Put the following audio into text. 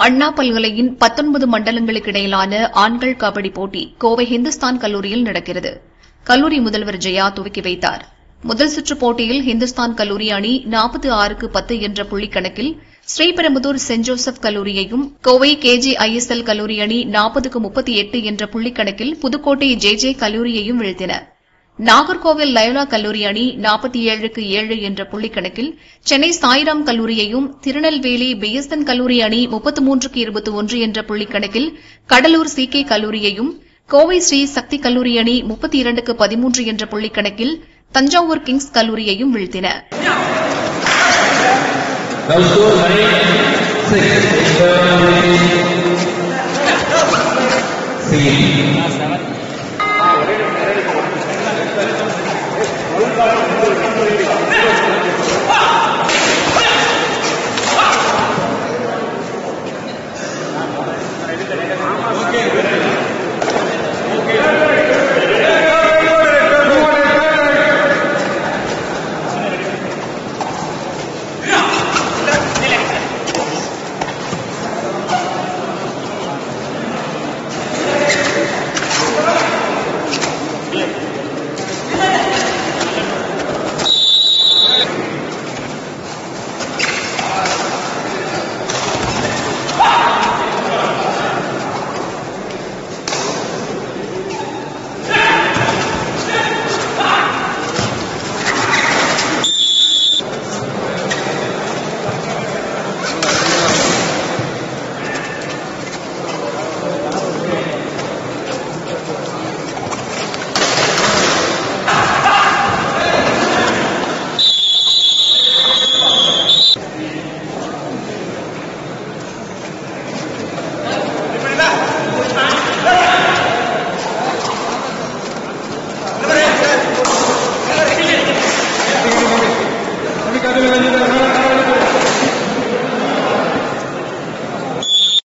அண்ணா பல்கலையின் பத்தொன்பது மண்டலங்களுக்கு இடையிலான ஆண்கள் கபடி போட்டி கோவை ஹிந்துஸ்தான் கல்லூரியில் நடக்கிறது கல்லூரி முதல்வர் ஜெயா துவக்கி வைத்தார் முதல் சுற்று போட்டியில் ஹிந்துஸ்தான் கல்லூரி அணி நாற்பத்தி ஆறுக்கு பத்து என்ற புள்ளிக்கணக்கில் ஸ்ரீபெரும்புதூர் சென்ட் ஜோசப் கல்லூரியையும் கோவை கேஜி ஐஎஸ்எல் கல்லூரி அணி நாற்பதுக்கு முப்பத்தி எட்டு என்ற புள்ளிக்கணக்கில் புதுக்கோட்டை ஜே ஜே கல்லூரியையும் வீழ்த்தின நாகர்கோவில் லயோலா கல்லூரி அணி நாற்பத்தி ஏழுக்கு ஏழு என்ற புள்ளிக்கணக்கில் சென்னை சாய்ராம் கல்லூரியையும் திருநெல்வேலி பிஎஸ்என் கல்லூரி அணி முப்பத்து மூன்றுக்கு இருபத்தி ஒன்று என்ற புள்ளிக்கணக்கில் கடலூர் சி கே கல்லூரியையும் கோவை ஸ்ரீ சக்தி கல்லூரி அணி முப்பத்தி இரண்டுக்கு பதிமூன்று என்ற புள்ளிக்கணக்கில் தஞ்சாவூர் கிங்ஸ் கல்லூரியையும் வீழ்த்தின Now score 9 6 in the